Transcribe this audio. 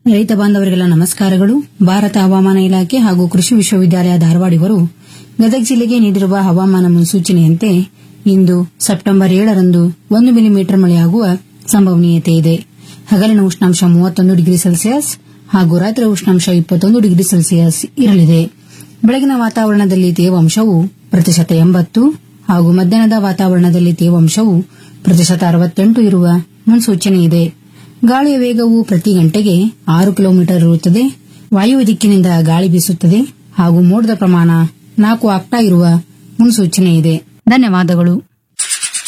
ರೈತ ಬಾಂಧವರಿಗೆಲ್ಲ ನಮಸ್ಕಾರಗಳು ಭಾರತ ಹವಾಮಾನ ಇಲಾಖೆ ಹಾಗೂ ಕೃಷಿ ವಿಶ್ವವಿದ್ಯಾಲಯ ಧಾರವಾಡ ಇವರು ಗದಗ ಜಿಲ್ಲೆಗೆ ನೀಡಿರುವ ಹವಾಮಾನ ಮುನ್ಸೂಚನೆಯಂತೆ ಇಂದು ಸೆಪ್ಟೆಂಬರ್ ಏಳರಂದು ಒಂದು ಮಿಲಿಮೀಟರ್ ಮಳೆಯಾಗುವ ಸಂಭವನೀಯತೆ ಇದೆ ಹಗಲಿನ ಉಷ್ಣಾಂಶ ಮೂವತ್ತೊಂದು ಡಿಗ್ರಿ ಸೆಲ್ಸಿಯಸ್ ಹಾಗೂ ರಾತ್ರಿ ಉಷ್ಣಾಂಶ ಇಪ್ಪತ್ತೊಂದು ಡಿಗ್ರಿ ಸೆಲ್ಸಿಯಸ್ ಇರಲಿದೆ ಬೆಳಗಿನ ವಾತಾವರಣದಲ್ಲಿ ತೇವಾಂಶವು ಪ್ರತಿಶತ ಎಂಬತ್ತು ಹಾಗೂ ಮಧ್ಯಾಹ್ನದ ವಾತಾವರಣದಲ್ಲಿ ತೇವಾಂಶವು ಪ್ರತಿಶತ ಅರವತ್ತೆಂಟು ಇರುವ ಮುನ್ಸೂಚನೆ ಇದೆ ಗಾಳಿಯ ವೇಗವು ಪ್ರತಿ ಗಂಟೆಗೆ ಆರು ಕಿಲೋಮೀಟರ್ ಇರುತ್ತದೆ ವಾಯು ದಿಕ್ಕಿನಿಂದ ಗಾಳಿ ಬೀಸುತ್ತದೆ ಹಾಗೂ ಮೋಡದ ಪ್ರಮಾಣ ನಾಲ್ಕು ಆಗ್ತಾ ಇರುವ ಮುನ್ಸೂಚನೆ ಇದೆ ಧನ್ಯವಾದಗಳು